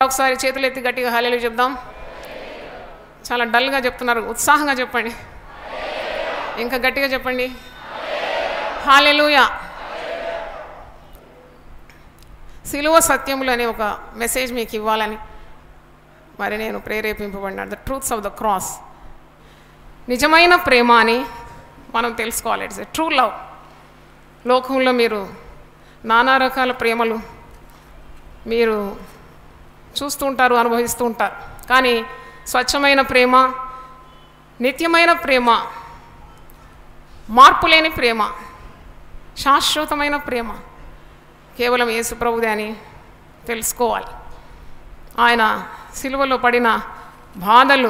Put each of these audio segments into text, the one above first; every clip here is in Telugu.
ఒకసారి చేతులు ఎత్తి గట్టిగా హాలేలు చెప్దాం చాలా డల్గా చెప్తున్నారు ఉత్సాహంగా చెప్పండి ఇంకా గట్టిగా చెప్పండి హాలెలుయా సిలువ సత్యములు అనే ఒక మెసేజ్ మీకు ఇవ్వాలని మరి నేను ప్రేరేపింపబడినాను the truths of the cross నిజమైన ప్రేమ అని మనం తెలుసుకోవాలి ఇట్స్ ఎ ట్రూ లవ్ లోకంలో మీరు నానా రకాల ప్రేమలు మీరు చూస్తూ ఉంటారు అనుభవిస్తూ ఉంటారు కానీ స్వచ్ఛమైన ప్రేమ నిత్యమైన ప్రేమ మార్పు లేని ప్రేమ శాశ్వతమైన ప్రేమ కేవలం యేసు ప్రభుదే అని తెలుసుకోవాలి ఆయన సిలువలో పడిన బాధలు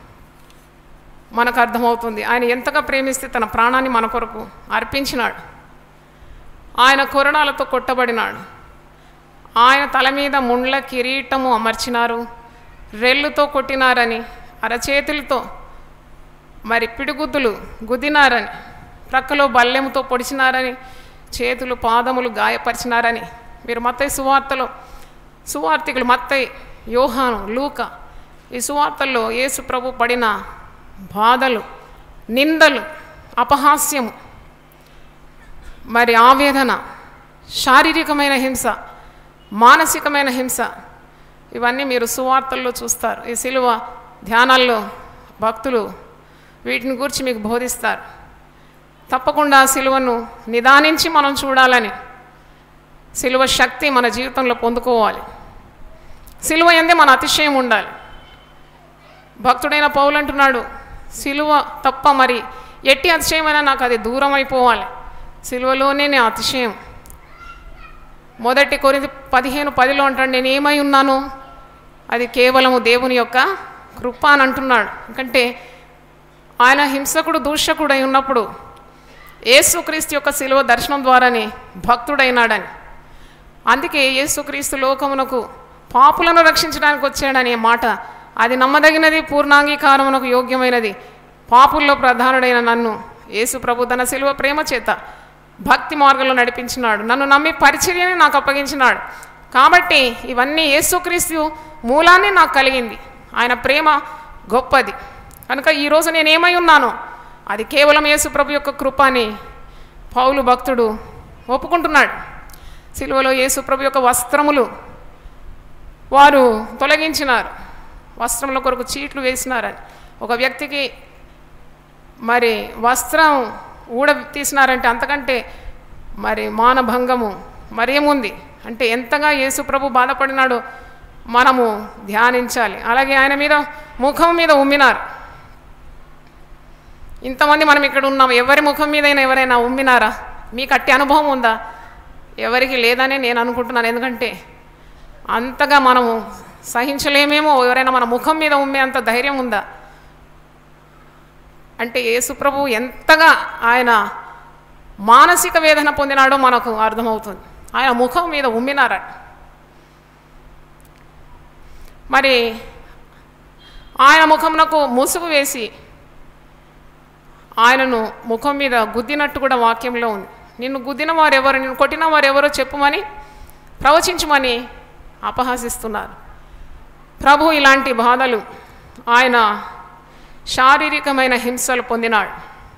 మనకు అర్థమవుతుంది ఆయన ఎంతగా ప్రేమిస్తే తన ప్రాణాన్ని మన కొరకు అర్పించినాడు ఆయన కొరణాలతో కొట్టబడినాడు ఆయన తల మీద ముండ్ల కిరీటము అమర్చినారు రెల్లుతో కొట్టినారని అరచేతులతో మరి పిడిగుద్దులు గుద్దినారని ప్రక్కలో బల్లెముతో పొడిచినారని చేతులు పాదములు గాయపరిచినారని మీరు మత్తయి సువార్తలో సువార్తికులు మత్తయి యోహాను లూక ఈ సువార్తల్లో యేసు ప్రభు పడిన బాధలు నిందలు అపహాస్యము మరి ఆవేదన శారీరకమైన హింస మానసికమైన హింస ఇవన్నీ మీరు సువార్తల్లో చూస్తారు ఈ సిలువ ధ్యానాల్లో భక్తులు వీటిని గురించి మీకు బోధిస్తారు తప్పకుండా సిలువను నిదానించి మనం చూడాలని సిలువ శక్తి మన జీవితంలో పొందుకోవాలి సిలువ ఎందే మన అతిశయం ఉండాలి భక్తుడైన పౌలు అంటున్నాడు సిలువ తప్ప మరి ఎట్టి అతిశయమైనా నాకు అది దూరం అయిపోవాలి సిలువలోనే నేను అతిశయం మొదటి కొరింది పదిహేను పదిలో అంటాడు నేను ఏమై ఉన్నాను అది కేవలము దేవుని యొక్క కృప అని అంటున్నాడు ఎందుకంటే ఆయన హింసకుడు దూషకుడు అయి ఉన్నప్పుడు యేసుక్రీస్తు యొక్క శిలువ దర్శనం ద్వారానే భక్తుడైనాడని అందుకే యేసుక్రీస్తు లోకమునకు పాపులను రక్షించడానికి వచ్చాడనే మాట అది నమ్మదగినది పూర్ణాంగీకారమునకు యోగ్యమైనది పాపుల్లో ప్రధానుడైన నన్ను యేసు ప్రభు తన శిలువ ప్రేమ చేత భక్తి మార్గంలో నడిపించినాడు నన్ను నమ్మి పరిచర్యని నాకు అప్పగించినాడు కాబట్టి ఇవన్నీ యేసుక్రీస్తు మూలాన్ని నాకు కలిగింది ఆయన ప్రేమ గొప్పది కనుక ఈరోజు నేను ఏమై ఉన్నానో అది కేవలం యేసు ప్రభు యొక్క కృప అని పౌలు భక్తుడు ఒప్పుకుంటున్నాడు సిలువలో యేసు ప్రభు యొక్క వస్త్రములు వారు తొలగించినారు వస్త్రముల కొరకు చీట్లు వేసినారని ఒక వ్యక్తికి మరి వస్త్రం ఊడ తీసినారంటే అంతకంటే మరి మానభంగము మరేముంది అంటే ఎంతగా యేసు ప్రభు బాధపడినాడో మనము ధ్యానించాలి అలాగే ఆయన మీద ముఖం మీద ఉమ్మినారు ఇంతమంది మనం ఇక్కడ ఉన్నాం ఎవరి ముఖం మీదైనా ఎవరైనా ఉమ్మినారా మీకు అట్టి అనుభవం ఉందా ఎవరికి లేదనే నేను అనుకుంటున్నాను ఎందుకంటే అంతగా మనము సహించలేమేమో ఎవరైనా మన ముఖం మీద ఉమ్మే అంత ధైర్యం ఉందా అంటే యేసుప్రభు ఎంతగా ఆయన మానసిక వేదన పొందినాడో మనకు అర్థమవుతుంది ఆయన ముఖం మీద ఉమ్మినారట మరి ఆయన ముఖంనకు ముసుగు వేసి ఆయనను ముఖం మీద గుద్దినట్టు కూడా వాక్యంలో ఉంది నిన్ను గుద్దిన వారెవరు నిన్ను కొట్టిన వారెవరో చెప్పుమని ప్రవచించమని అపహాసిస్తున్నారు ప్రభు ఇలాంటి బాధలు ఆయన శారీరకమైన హింసలు పొందినాడు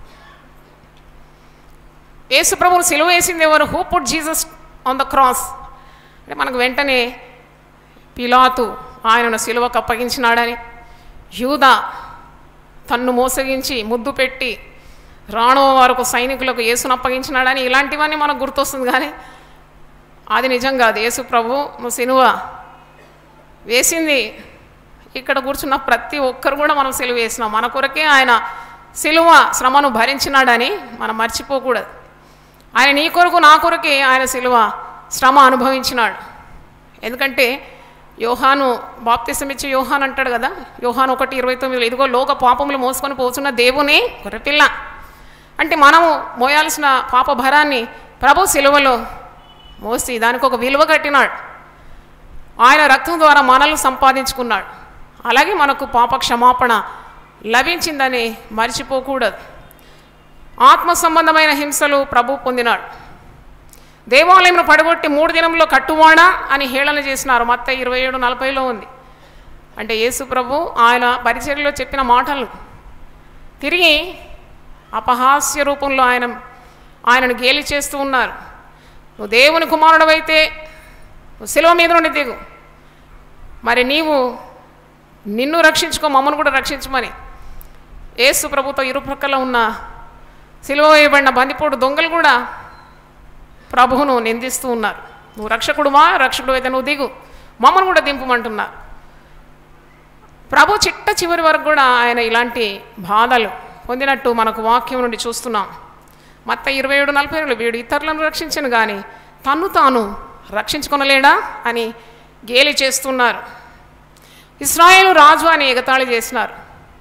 యేసు ప్రభువు సిలువ వేసింది ఎవరు who put Jesus on the cross అంటే మనకు వెంటనే పిలాతు ఆయనను సిలువకు అప్పగించినాడని యూదా తన్ను మోసగించి ముద్దు పెట్టి రాణువ వారికి సైనికులకు యేసును అప్పగించినాడని ఇలాంటివన్నీ మనకు గుర్తొస్తుంది కానీ అది నిజం కాదు యేసు ప్రభు నువ్వు సిలువ వేసింది ఇక్కడ కూర్చున్న ప్రతి ఒక్కరు కూడా మనం సిలువ వేసినాం మన కొరకే ఆయన సిలువ శ్రమను భరించినాడని మనం మర్చిపోకూడదు ఆయన నీ కొరకు నా కొరకే ఆయన సిలువ శ్రమ అనుభవించినాడు ఎందుకంటే యోహాను బాప్తిసం ఇచ్చి యోహాన్ అంటాడు కదా యోహాన్ ఒకటి ఇరవై తొమ్మిదిలో ఇదిగో లోక పాపములు మోసుకొని పోతున్న దేవుని గొర్రెపిల్ల అంటే మనము మోయాల్సిన పాప భరాన్ని ప్రభు సిలువలో మోసి దానికి ఒక విలువ కట్టినాడు ఆయన రక్తం ద్వారా మనల్ని సంపాదించుకున్నాడు అలాగే మనకు పాప క్షమాపణ లభించిందని మర్చిపోకూడదు ఆత్మ సంబంధమైన హింసలు ప్రభు పొందినాడు దేవాలయంను పడగొట్టి మూడు దినంలో కట్టువాడా అని హేళన చేసినారు మత్త ఇరవై ఏడు నలభైలో ఉంది అంటే యేసు ప్రభు ఆయన పరిచర్యలో చెప్పిన మాటలు తిరిగి అపహాస్య రూపంలో ఆయన ఆయనను గేలి చేస్తూ ఉన్నారు నువ్వు దేవుని కుమారుడవైతే నువ్వు శిలువ మీద నుండి దిగు మరి నీవు నిన్ను రక్షించుకో మమ్మల్ని కూడా రక్షించమని యేసు ప్రభుతో ఇరుప్రక్కల ఉన్న సిలువ వేయబడిన బందిపోటు దొంగలు కూడా ప్రభువును నిందిస్తూ ఉన్నారు నువ్వు రక్షకుడుమా రక్షకుడు అయితే నువ్వు దిగు మమ్మల్ని కూడా దింపమంటున్నారు ప్రభు చిట్ట చివరి వరకు కూడా ఆయన ఇలాంటి బాధలు పొందినట్టు మనకు వాక్యం నుండి చూస్తున్నాం మత్త ఇరవై ఏడు నలభై ఏళ్ళు వీడు ఇతరులను రక్షించను కానీ తన్ను తాను రక్షించుకొనలేడా అని గేలి చేస్తున్నారు ఇస్రాయేలు రాజు అని ఎగతాళి చేసినారు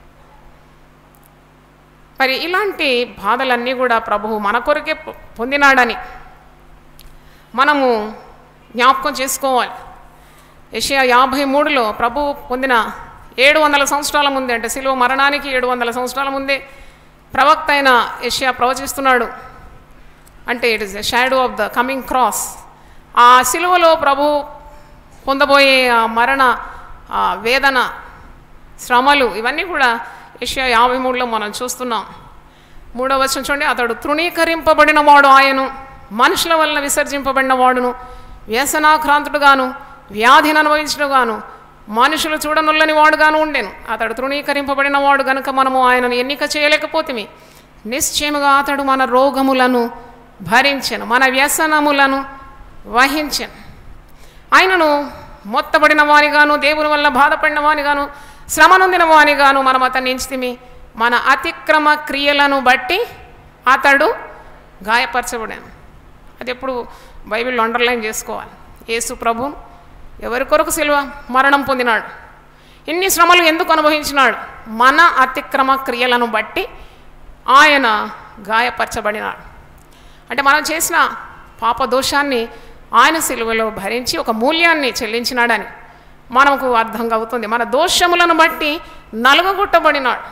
మరి ఇలాంటి బాధలన్నీ కూడా ప్రభువు మన కొరకే పొ- పొందినాడని మనము జ్ఞాపకం చేసుకోవాలి ఏషియా యాభై మూడులో ప్రభు పొందిన ఏడు వందల సంవత్సరాల ముందే అంటే శిలువ మరణానికి ఏడు వందల సంవత్సరాల ముందే ప్రవక్త అయిన ఏషియా ప్రవచిస్తున్నాడు అంటే it is the shadow of the coming cross ఆ శిలువలో ప్రభు పొందబోయే ఆ మరణ ఆ వేదన శ్రమలు ఇవన్నీ కూడా ఏషియా యాభై మూడులో మనం చూస్తున్నాం మూడవ వచనం చూడండి అతడు తృణీకరింపబడిన వాడు ఆయను మనుషుల వలన విసర్జింపబడిన వాడును వ్యసనాక్రాంతుడుగాను వ్యాధిని అనుభవించడుగాను మనుషులు చూడనుల్లని వాడుగాను ఉండెను అతడు తృణీకరింపబడిన వాడు గనుక మనము ఆయనను ఎన్నిక చేయలేకపోతిమి నిశ్చయముగా అతడు మన రోగములను భరించెను మన వ్యసనములను వహించెను ఆయనను మొత్తబడిన వానిగాను దేవుని వల్ల బాధపడిన వానిగాను శ్రమ నొందిన వానిగాను మనం అతన్ని ఎంచితిమి మన అతిక్రమ క్రియలను బట్టి అతడు గాయపరచబడాను అది ఎప్పుడు బైబిల్లో అండర్లైన్ చేసుకోవాలి యేసు ప్రభు ఎవరి కొరకు సిలువ మరణం పొందినాడు ఇన్ని శ్రమలు ఎందుకు అనుభవించినాడు మన అతిక్రమ క్రియలను బట్టి ఆయన గాయపరచబడినాడు అంటే మనం చేసిన పాప దోషాన్ని ఆయన సిలువలో భరించి ఒక మూల్యాన్ని చెల్లించినాడని మనకు అర్థం అవుతుంది మన దోషములను బట్టి నలుగగొట్టబడినాడు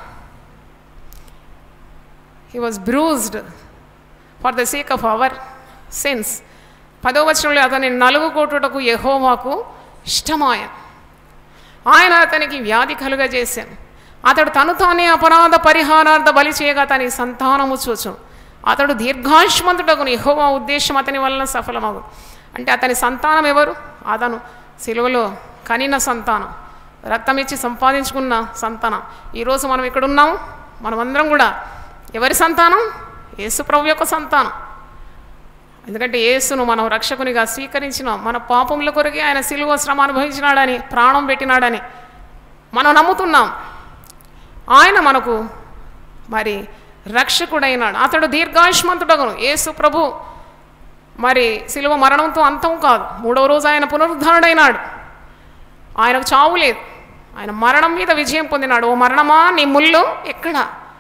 he was bruised for the sake of our sins పదో వచనంలో అతని నలుగు కొట్టుటకు యెహోవాకు ఇష్టమాయ ఆయన అతనికి వ్యాధి కలుగజేశాను అతడు తను తానే అపరాధ పరిహారార్థ బలి చేయగా అతని సంతానము చూచు అతడు దీర్ఘాయుష్మంతుడగును యెహోవా ఉద్దేశం అతని వలన సఫలమగు అంటే అతని సంతానం ఎవరు అతను సిలువలో కనిన సంతానం రక్తం ఇచ్చి సంపాదించుకున్న సంతానం ఈరోజు మనం ఇక్కడ ఉన్నాం మనమందరం కూడా ఎవరి సంతానం యేసు ప్రభు యొక్క సంతానం ఎందుకంటే యేసును మనం రక్షకునిగా స్వీకరించినాం మన పాపముల కొరకే ఆయన సిలువ శ్రమ అనుభవించినాడని ప్రాణం పెట్టినాడని మనం నమ్ముతున్నాం ఆయన మనకు మరి రక్షకుడైనాడు అతడు దీర్ఘాయుష్మంతుడగును యేసు ప్రభు మరి సిలువ మరణంతో అంతం కాదు మూడవ రోజు ఆయన పునరుద్ధరణుడైనాడు ఆయనకు చావు లేదు ఆయన మరణం మీద విజయం పొందినాడు ఓ మరణమా నీ ముళ్ళు ఎక్కడ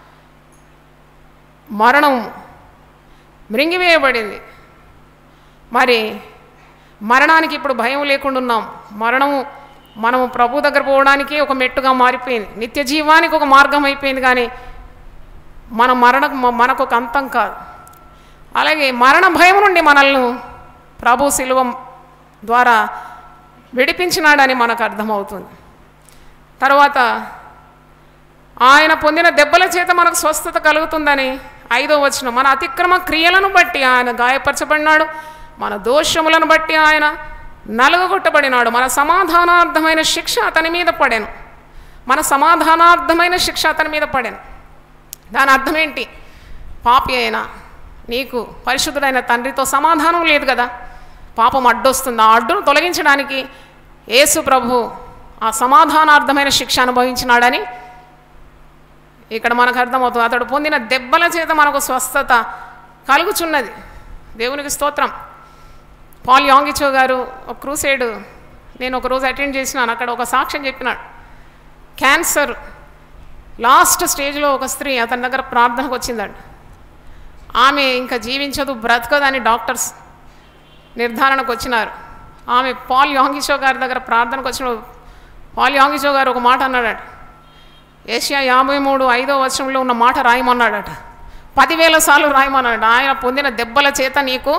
మరణం మృంగివేయబడింది మరి మరణానికి ఇప్పుడు భయం లేకుండా ఉన్నాం మరణము మనము ప్రభు దగ్గర పోవడానికి ఒక మెట్టుగా మారిపోయింది నిత్య జీవానికి ఒక మార్గం అయిపోయింది కానీ మన మరణ మనకు ఒక అంతం కాదు అలాగే మరణ భయం నుండి మనల్ని ప్రభు శిలువ ద్వారా విడిపించినాడని మనకు అర్థమవుతుంది తర్వాత ఆయన పొందిన దెబ్బల చేత మనకు స్వస్థత కలుగుతుందని ఐదో వచనం మన అతిక్రమ క్రియలను బట్టి ఆయన గాయపరచబడినాడు మన దోషములను బట్టి ఆయన నలుగగొట్టబడినాడు మన సమాధానార్థమైన శిక్ష అతని మీద పడాను మన సమాధానార్థమైన శిక్ష అతని మీద పడాను దాని అర్థం ఏంటి పాపి అయినా నీకు పరిశుద్ధుడైన తండ్రితో సమాధానం లేదు కదా పాపం అడ్డొస్తుంది ఆ అడ్డును తొలగించడానికి యేసు ప్రభు ఆ సమాధానార్థమైన శిక్ష అనుభవించినాడని ఇక్కడ మనకు అర్థమవుతుంది అతడు పొందిన దెబ్బల చేత మనకు స్వస్థత కలుగుచున్నది దేవునికి స్తోత్రం పాల్ యాంగిచో గారు ఒక క్రూసైడ్ నేను ఒక రోజు అటెండ్ చేసినాను అక్కడ ఒక సాక్ష్యం చెప్పినాడు క్యాన్సర్ లాస్ట్ స్టేజ్లో ఒక స్త్రీ అతని దగ్గర ప్రార్థనకు వచ్చిందండి ఆమె ఇంకా జీవించదు బ్రతకదని డాక్టర్స్ నిర్ధారణకు వచ్చినారు ఆమె పాల్ యాంగిషో గారి దగ్గర ప్రార్థనకు వచ్చిన పాల్ యాంగిషో గారు ఒక మాట అన్నాడట ఏషియా యాభై మూడు ఐదో వర్షంలో ఉన్న మాట రాయమన్నాడట పదివేల సార్లు రాయమన్నాడు ఆయన పొందిన దెబ్బల చేత నీకు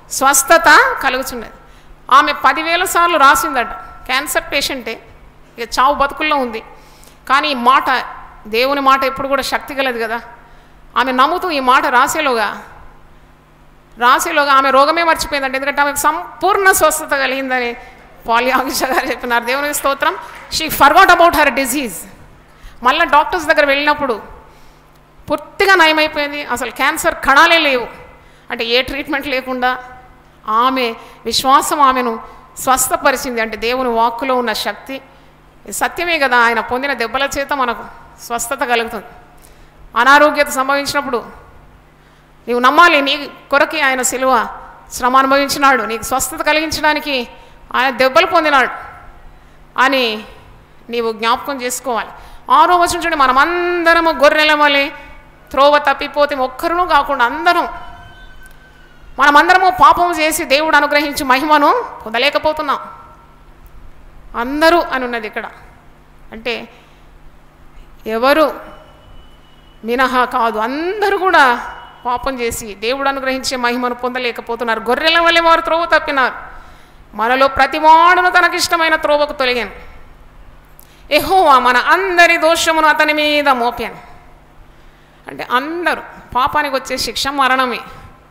స్వస్థత కలుగుచున్నది ఆమె పదివేల సార్లు రాసిందట క్యాన్సర్ పేషెంటే ఇక చావు బతుకుల్లో ఉంది కానీ ఈ మాట దేవుని మాట ఎప్పుడు కూడా శక్తి గలది కదా ఆమె నమ్ముతూ ఈ మాట రాసేలోగా రాసేలోగా ఆమె రోగమే మర్చిపోయిందంటే ఎందుకంటే ఆమెకు సంపూర్ణ స్వస్థత కలిగిందని పాలియాగిష గారు చెప్పినారు దేవునికి స్తోత్రం she forgot about her disease మళ్ళీ డాక్టర్స్ దగ్గర వెళ్ళినప్పుడు పూర్తిగా నయమైపోయింది అసలు క్యాన్సర్ కణాలే లేవు అంటే ఏ ట్రీట్మెంట్ లేకుండా ఆమె విశ్వాసం ఆమెను స్వస్థపరిచింది అంటే దేవుని వాక్కులో ఉన్న శక్తి ఇది సత్యమే కదా ఆయన పొందిన దెబ్బల చేత మనకు స్వస్థత కలుగుతుంది అనారోగ్యత సంభవించినప్పుడు నీవు నమ్మాలి నీ కొరకి ఆయన సిలువ శ్రమ అనుభవించినాడు నీకు స్వస్థత కలిగించడానికి ఆయన దెబ్బలు పొందినాడు అని నీవు జ్ఞాపకం చేసుకోవాలి ఆరో వచనం చూడండి మనమందరము గొర్రెల వలె త్రోవ తప్పిపోతే ఒక్కరును కాకుండా అందరం మనమందరము పాపం చేసి దేవుడు అనుగ్రహించి మహిమను పొందలేకపోతున్నాం అందరూ అని ఉన్నది ఇక్కడ అంటే ఎవరు మినహా కాదు అందరూ కూడా పాపం చేసి దేవుడు అనుగ్రహించే మహిమను పొందలేకపోతున్నారు గొర్రెల వల్లే వారు త్రోవ తప్పినారు మనలో ప్రతివాడును తనకిష్టమైన త్రోవకు తొలగాను ఎహోవా మన అందరి దోషమును అతని మీద మోపాను అంటే అందరూ పాపానికి వచ్చే శిక్ష మరణమే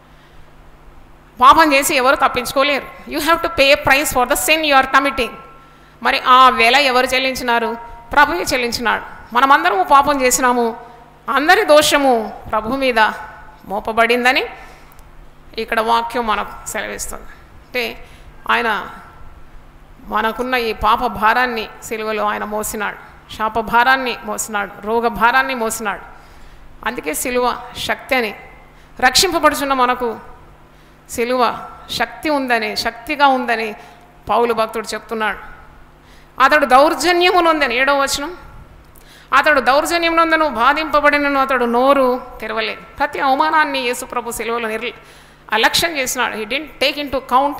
పాపం చేసి ఎవరు తప్పించుకోలేరు you have to pay price for the sin you are committing మరి ఆ వెల ఎవరు చెల్లించినారు ప్రభువే చెల్లించినాడు మనమందరము పాపం చేసినాము అందరి దోషము ప్రభు మీద మోపబడిందని ఇక్కడ వాక్యం మనకు సెలవిస్తుంది అంటే ఆయన మనకున్న ఈ పాప భారాన్ని సిలువలో ఆయన మోసినాడు శాప భారాన్ని మోసినాడు రోగ భారాన్ని మోసినాడు అందుకే సిలువ శక్తి అని రక్షింపబడుచున్న మనకు సిలువ శక్తి ఉందని శక్తిగా ఉందని పౌలు భక్తుడు చెప్తున్నాడు అతడు దౌర్జన్యమునుందని ఏడవ వచనం అతడు దౌర్జన్యమునందను బాధింపబడినను అతడు నోరు తెరవలేదు ప్రతి అవమానాన్ని యేసుప్రభు సిలువలో నిర్ అలక్ష్యం చేసినాడు he didn't take into count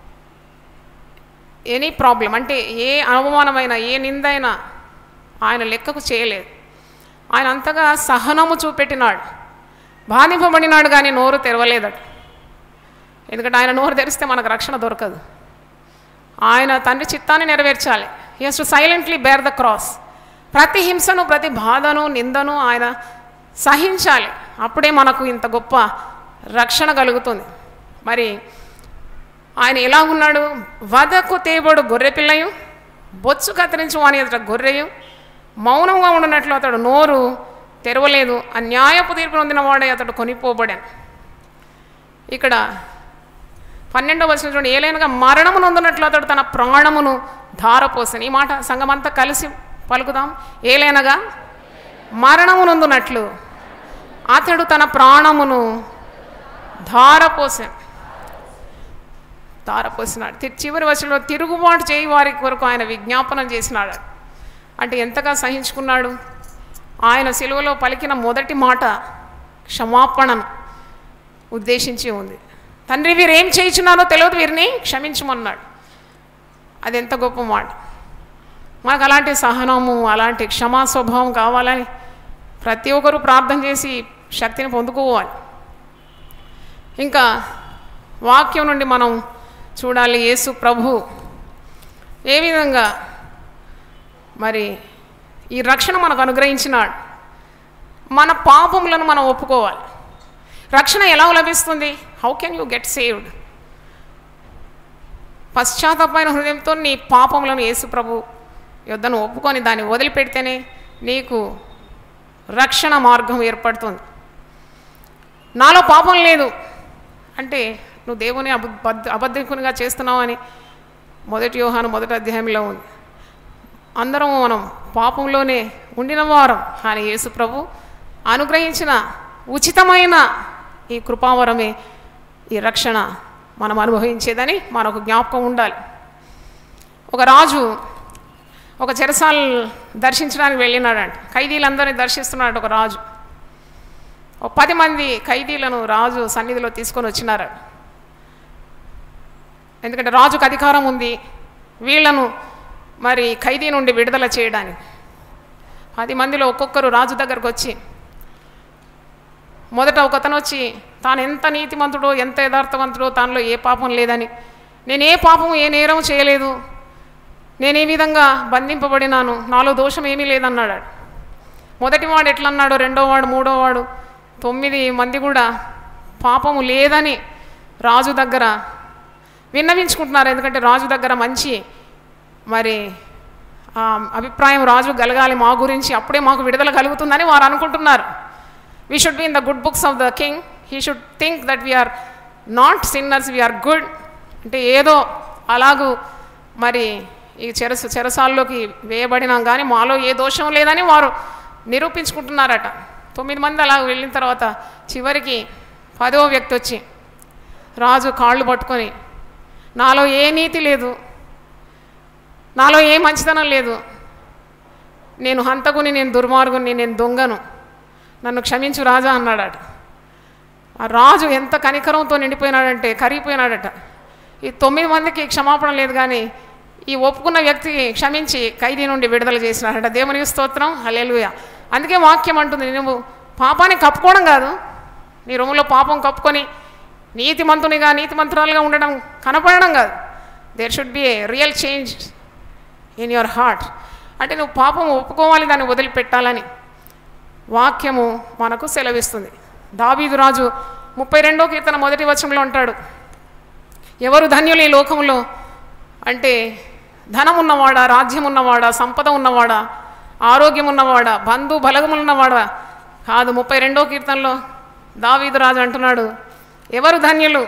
any problem అంటే ఏ అవమానమైన ఏ నిందైనా ఆయన లెక్కకు చేయలేదు ఆయన అంతగా సహనము చూపెట్టినాడు బాధింపబడినాడు కానీ నోరు తెరవలేదట ఎందుకంటే ఆయన నోరు తెరిస్తే మనకు రక్షణ దొరకదు ఆయన తండ్రి చిత్తాన్ని నెరవేర్చాలి he to silently bear the cross ప్రతి హింసను ప్రతి బాధను నిందను ఆయన సహించాలి అప్పుడే మనకు ఇంత గొప్ప రక్షణ కలుగుతుంది మరి ఆయన ఎలా ఉన్నాడు వదకు తేబడు గొర్రె పిల్లయు బొచ్చు కత్తిరించు అని అతడు గొర్రెయు మౌనంగా ఉండనట్లు అతడు నోరు తెరవలేదు అన్యాయపు తీర్పు పొందిన వాడే అతడు కొనిపోబడాను ఇక్కడ పన్నెండవ వచ్చిన చూడండి ఏలైనగా మరణము నొందినట్లు అతడు తన ప్రాణమును ధారపోసని ఈ మాట సంఘమంతా కలిసి పలుకుదాం ఏలైనగా మరణము నొందునట్లు అతడు తన ప్రాణమును ధారపోసాను ధారపోసినాడు తి- చివరి వచనంలో తిరుగుబాటు చేయి వారి కొరకు ఆయన విజ్ఞాపనం చేసినాడు అంటే ఎంతగా సహించుకున్నాడు ఆయన సిలువలో పలికిన మొదటి మాట క్షమాపణను ఉద్దేశించి ఉంది తండ్రి వీరు ఏం చేయించున్నారో తెలియదు వీరిని క్షమించమన్నాడు అది ఎంత గొప్ప మాట మనకు అలాంటి సహనము అలాంటి క్షమా స్వభావం కావాలని ప్రతి ఒక్కరూ ప్రార్థన చేసి శక్తిని పొందుకోవాలి ఇంకా వాక్యం నుండి మనం చూడాలి యేసు ప్రభు ఏ విధంగా మరి ఈ రక్షణ మనకు అనుగ్రహించినాడు మన పాపములను మనం ఒప్పుకోవాలి రక్షణ ఎలా లభిస్తుంది how can you get saved పశ్చాత్తాపమైన హృదయంతో నీ పాపములను యేసు ప్రభు యుద్ధను ఒప్పుకొని దాన్ని వదిలిపెడితేనే నీకు రక్షణ మార్గం ఏర్పడుతుంది నాలో పాపం లేదు అంటే నువ్వు దేవుని అబద్ధ అబద్ధికునిగా చేస్తున్నావు అని మొదటి యోహాను మొదటి అధ్యాయంలో ఉంది అందరం మనం పాపంలోనే ఉండిన వారం కానీ యేసు ప్రభు అనుగ్రహించిన ఉచితమైన ఈ కృపావరమే ఈ రక్షణ మనం అనుభవించేదని మనకు జ్ఞాపకం ఉండాలి ఒక రాజు ఒక చెరసాల దర్శించడానికి వెళ్ళినాడంట ఖైదీలందరినీ దర్శిస్తున్నాడు ఒక రాజు ఒక పది మంది ఖైదీలను రాజు సన్నిధిలో తీసుకొని వచ్చినారు ఎందుకంటే రాజుకు అధికారం ఉంది వీళ్ళను మరి ఖైదీ నుండి విడుదల చేయడానికి పది మందిలో ఒక్కొక్కరు రాజు దగ్గరకు వచ్చి మొదట ఒకతను వచ్చి తాను ఎంత నీతిమంతుడో ఎంత యథార్థవంతుడో తానులో ఏ పాపం లేదని నేను ఏ పాపం ఏ నేరం చేయలేదు నేను ఏ విధంగా బంధింపబడినాను నాలో దోషం ఏమీ లేదన్నాడు మొదటివాడు ఎట్లన్నాడో రెండోవాడు మూడోవాడు తొమ్మిది మంది కూడా పాపము లేదని రాజు దగ్గర విన్నవించుకుంటున్నారు ఎందుకంటే రాజు దగ్గర మంచి మరి ఆ, అభిప్రాయం రాజు కలగాలి మా గురించి అప్పుడే మాకు విడుదల కలుగుతుందని వారు అనుకుంటున్నారు we should be in the good books of the king he should think that we are not sinners we are good అంటే ఏదో అలాగూ మరి ఈ చెరస చెరసాల్లోకి వేయబడినాం కానీ మాలో ఏ దోషం లేదని వారు నిరూపించుకుంటున్నారట తొమ్మిది మంది అలా వెళ్ళిన తర్వాత చివరికి పదో వ్యక్తి వచ్చి రాజు కాళ్ళు పట్టుకొని నాలో ఏ నీతి లేదు నాలో ఏ మంచితనం లేదు నేను హంతకుని నేను దుర్మార్గుని నేను దొంగను నన్ను క్షమించు రాజా అన్నాడట ఆ రాజు ఎంత కనికరంతో నిండిపోయినాడంటే కరిగిపోయినాడట ఈ తొమ్మిది మందికి క్షమాపణ లేదు కానీ ఈ ఒప్పుకున్న వ్యక్తికి క్షమించి ఖైదీ నుండి విడుదల చేసినాడట దేవునికి స్తోత్రం హల్లెలూయా అందుకే వాక్యం అంటుంది నువ్వు పాపాన్ని కప్పుకోవడం కాదు నీ రూములో పాపం కప్పుకొని నీతిమంతునిగా నీతిమంతురాలుగా ఉండడం కనపడడం కాదు there should be a real change in your heart అంటే నువ్వు పాపం ఒప్పుకోవాలి దాన్ని వదిలిపెట్టాలని వాక్యము మనకు సెలవిస్తుంది దావీదు రాజు ముప్పై రెండో కీర్తన మొదటి వచనంలో అంటాడు ఎవరు ధన్యులు ఈ లోకంలో అంటే ధనం ఉన్నవాడా రాజ్యం ఉన్నవాడా సంపద ఉన్నవాడా ఆరోగ్యం ఉన్నవాడా బంధు బలగములున్నవాడా కాదు ముప్పై రెండో కీర్తనలో దావీదు రాజు అంటున్నాడు ఎవరు ధన్యులు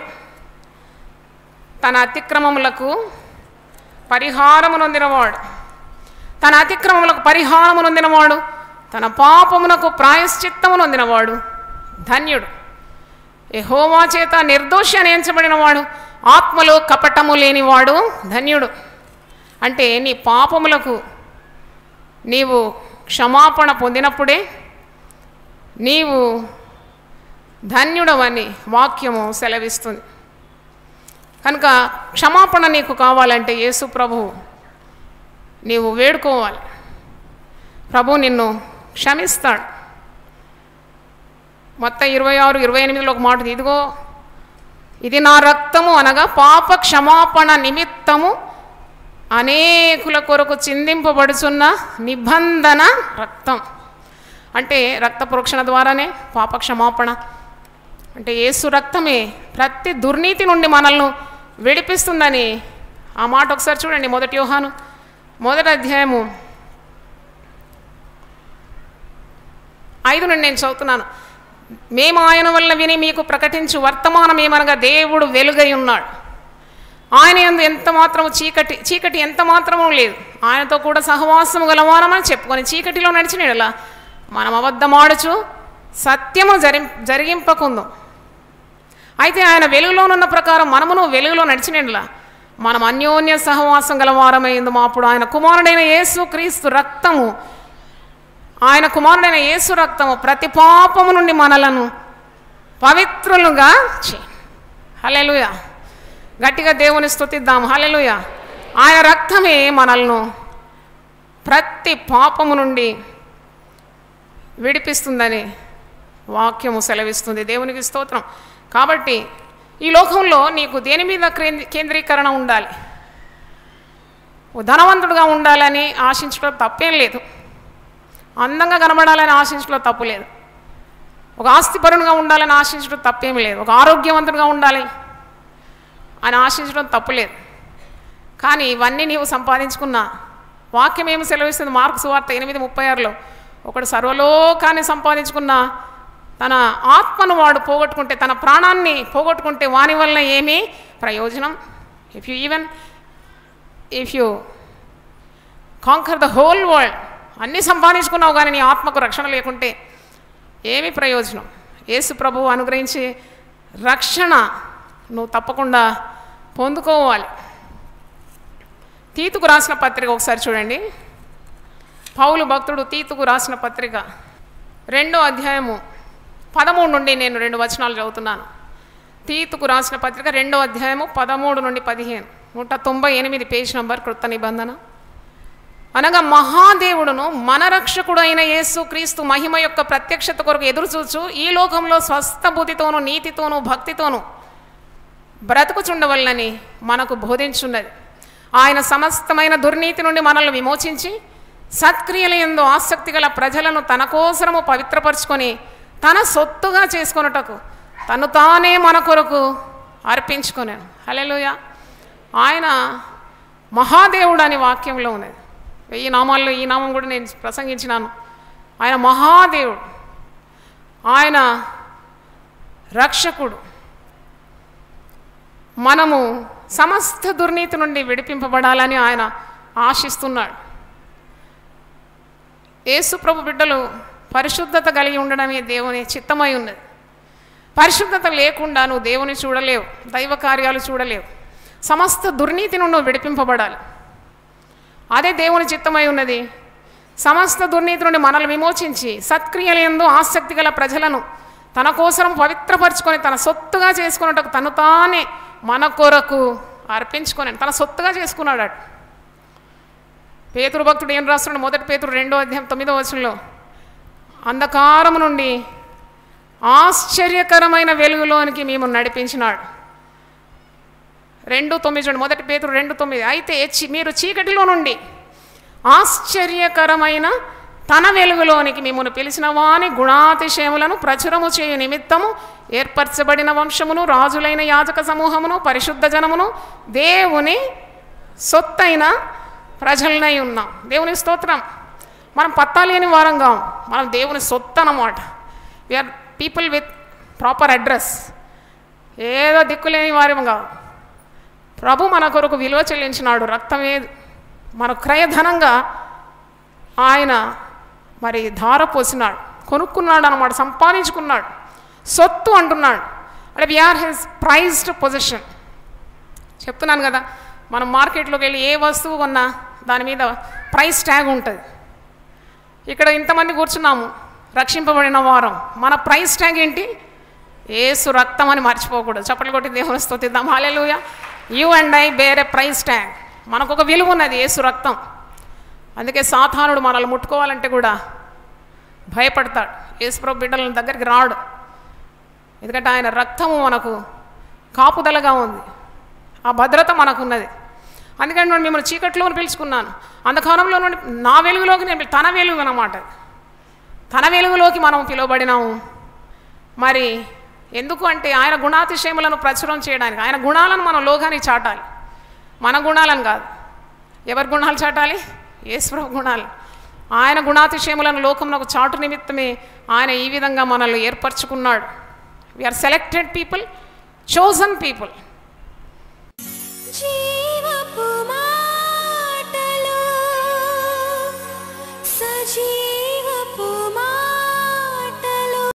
తన అతిక్రమములకు పరిహారము నొందినవాడు తన అతిక్రమములకు పరిహారము నొందినవాడు తన పాపమునకు ప్రాయశ్చిత్తము నొందినవాడు ధన్యుడు యెహోవా చేత నిర్దోషి అని ఎంచబడినవాడు ఆత్మలో కపటము లేనివాడు ధన్యుడు అంటే నీ పాపములకు నీవు క్షమాపణ పొందినప్పుడే నీవు ధన్యుడవని వాక్యము సెలవిస్తుంది కనుక క్షమాపణ నీకు కావాలంటే యేసు ప్రభు నీవు వేడుకోవాలి ప్రభు నిన్ను క్షమిస్తాడు మొత్తం ఇరవై ఆరు ఇరవై ఎనిమిదిలో ఒక మాట ఉంది. ఇదిగో ఇది నా రక్తము అనగా పాప క్షమాపణ నిమిత్తము అనేకుల కొరకు చిందింపబడుచున్న నిబంధన రక్తం అంటే రక్త ప్రోక్షణ ద్వారానే పాప క్షమాపణ అంటే యేసు రక్తమే ప్రతి దుర్నీతి నుండి మనల్ని విడిపిస్తుందని ఆ మాట ఒకసారి చూడండి మొదటి యోహాను మొదటి అధ్యాయము ఐదు నుండి నేను చదువుతున్నాను మేము ఆయన వల్ల విని మీకు ప్రకటించు వర్తమానం ఏమనగా దేవుడు వెలుగై ఉన్నాడు ఆయన ఎందు ఎంత మాత్రము చీకటి చీకటి ఎంత మాత్రము లేదు ఆయనతో కూడా సహవాసము గలవారమని చెప్పుకొని చీకటిలో నడిచిన యెడల మనం అబద్ధమాడుచు సత్యము జరి జరిగింపకుందాం అయితే ఆయన వెలుగులోనున్న ప్రకారం మనమును వెలుగులో నడిచిన యెడల మనం అన్యోన్య సహవాసం గలవారమైంది అప్పుడు ఆయన కుమారుడైన యేసు క్రీస్తు రక్తము ఆయన కుమారుడైన యేసు రక్తము ప్రతి పాపము నుండి మనలను పవిత్రులుగా చే హలెలుయ గట్టిగా దేవుని స్తుతిద్దాం హలెలుయ ఆయన రక్తమే మనల్ని ప్రతి పాపము నుండి విడిపిస్తుందని వాక్యము సెలవిస్తుంది దేవునికి స్తోత్రం కాబట్టి ఈ లోకంలో నీకు దేని మీద కేంద్రీ- కేంద్రీకరణ ఉండాలి ఓ ధనవంతుడుగా ఉండాలని ఆశించడం తప్పేం లేదు అందంగా కనబడాలని ఆశించడం తప్పు లేదు ఒక ఆస్తిపరునిగా ఉండాలని ఆశించడం తప్పేమీ లేదు ఒక ఆరోగ్యవంతుడిగా ఉండాలి అని ఆశించడం తప్పు లేదు కానీ ఇవన్నీ నీవు సంపాదించుకున్న వాక్యం ఏమి సెలవిస్తుంది మార్కు సువార్త ఎనిమిది ముప్పై ఆరులో ఒకడు సర్వలోకాన్ని సంపాదించుకున్న తన ఆత్మను వాడు పోగొట్టుకుంటే తన ప్రాణాన్ని పోగొట్టుకుంటే వాని వలన ఏమీ ప్రయోజనం if you even if you conquer the whole world అన్నీ సంపాదించుకున్నావు కానీ నీ ఆత్మకు రక్షణ లేకుంటే ఏమి ప్రయోజనం యేసు ప్రభువు అనుగ్రహించి రక్షణ నువ్వు తప్పకుండా పొందుకోవాలి తీతుకు రాసిన పత్రిక ఒకసారి చూడండి పౌలు భక్తుడు తీతుకు రాసిన పత్రిక రెండో అధ్యాయము పదమూడు నుండి నేను రెండు వచనాలు చదువుతున్నాను తీతుకు రాసిన పత్రిక రెండో అధ్యాయము పదమూడు నుండి పదిహేను నూట తొంభై ఎనిమిది పేజ్ నంబర్ కృత నిబంధన అనగా మహాదేవుడును మన రక్షకుడు అయిన యేసు క్రీస్తు మహిమ యొక్క ప్రత్యక్షత కొరకు ఎదురుచూచు ఈ లోకంలో స్వస్థ బుద్ధితోనూ నీతితోనూ భక్తితోనూ బ్రతుకుచుండవలనని మనకు బోధించున్నది ఆయన సమస్తమైన దుర్నీతి నుండి మనల్ని విమోచించి సత్క్రియల ఎందు ఆసక్తి గల ప్రజలను తన కోసరము పవిత్రపరుచుకొని తన సొత్తుగా చేసుకొనుటకు తను తానే మన కొరకు అర్పించుకున్నాను హల్లెలూయ ఆయన మహాదేవుడు అని వాక్యంలో ఉన్నది వెయ్యి నామాల్లో ఈ నామం కూడా నేను ప్రసంగించినాను ఆయన మహాదేవుడు ఆయన రక్షకుడు మనము సమస్త దుర్నీతి నుండి విడిపింపబడాలని ఆయన ఆశిస్తున్నాడు యేసు ప్రభు బిడ్డలు పరిశుద్ధత కలిగి ఉండడమే దేవుని చిత్తమై ఉన్నది పరిశుద్ధత లేకుండా నువ్వు దేవుని చూడలేవు దైవ కార్యాలు చూడలేవు సమస్త దుర్నీతి నుండి నువ్వు విడిపింపబడాలి అదే దేవుని చిత్తమై ఉన్నది సమస్త దుర్నీతి నుండి మనల్ని విమోచించి సత్క్రియలందు ఆసక్తి గల ప్రజలను తన కోసం పవిత్రపరచుకొని తన సొత్తుగా చేసుకున్నట్టు తను తానే మన కొరకు అర్పించుకొని తన సొత్తుగా చేసుకున్నాడు అటు పేతురు భక్తుడు ఏం రాస్తున్నాడు మొదటి పేతురు రెండో అధ్యాయం తొమ్మిదో వచనంలో అంధకారము నుండి ఆశ్చర్యకరమైన వెలుగులోనికి మేము నడిపించినాడు రెండు తొమ్మిది చూడండి మొదటి పేతురు రెండు తొమ్మిది అయితే చి- మీరు చీకటిలో నుండి ఆశ్చర్యకరమైన తన వెలుగులోనికి మిమ్మల్ని పిలిచిన వాని గుణాతిశయములను ప్రచురము చేయు నిమిత్తము ఏర్పరచబడిన వంశమును రాజులైన యాజక సమూహమును పరిశుద్ధ జనమును దేవుని సొత్తైన ప్రజలనై ఉన్నాం దేవుని స్తోత్రం మనం పత్తాలేని వారంగా మనం దేవుని సొత్తు అన్నమాట we are people with proper address ఏదో దిక్కులేని వారిగా ప్రభు మన కొరకు విలువ చెల్లించినాడు రక్తమే మన క్రయధనంగా ఆయన మరి ధార పోసినాడు కొనుక్కున్నాడు అనమాట సంపాదించుకున్నాడు సొత్తు అంటున్నాడు అంటే వీఆర్ హిస్ ప్రైజ్డ్ పొజిషన్ చెప్తున్నాను కదా మనం మార్కెట్లోకి వెళ్ళి ఏ వస్తువు కొన్నా దాని మీద ప్రైస్ ట్యాగ్ ఉంటుంది ఇక్కడ ఇంతమంది కూర్చున్నాము రక్షింపబడిన వారం మన ప్రైస్ ట్యాగ్ ఏంటి ఏసు రక్తం అని మర్చిపోకూడదు చప్పట్లు కొట్టి దేవుని స్తుతిద్దాం hallelujah you and I bear price tag మనకు ఒక విలువ ఉన్నది ఏసు రక్తం అందుకే సాతానుడు మనల్ని ముట్టుకోవాలంటే కూడా భయపడతాడు యేసుప్రభు బిడ్డల దగ్గరికి రాడు ఎందుకంటే ఆయన రక్తము మనకు కాపుదలగా ఉంది ఆ భద్రత మనకున్నది అందుకని నేను మిమ్మల్ని చీకట్లో పిలుచుకున్నాను అంధకారంలో నుండి నా వెలుగులోకి నేను పిలి- తన వెలుగు అన్నమాట తన వెలుగులోకి మనం పిలువబడినాము మరి ఎందుకు అంటే ఆయన గుణాతిశయములను ప్రచురం చేయడానికి ఆయన గుణాలను మనం లోకానికి చాటాలి మన గుణాలను కాదు ఎవరి గుణాలు చాటాలి ఈశ్వర గుణాలు ఆయన గుణాతిశయములను లోకమునకు చాటు నిమిత్తమే ఆయన ఈ విధంగా మనల్ని ఏర్పరచుకున్నాడు we are selected people chosen people జీవపు మాటలు సజీవ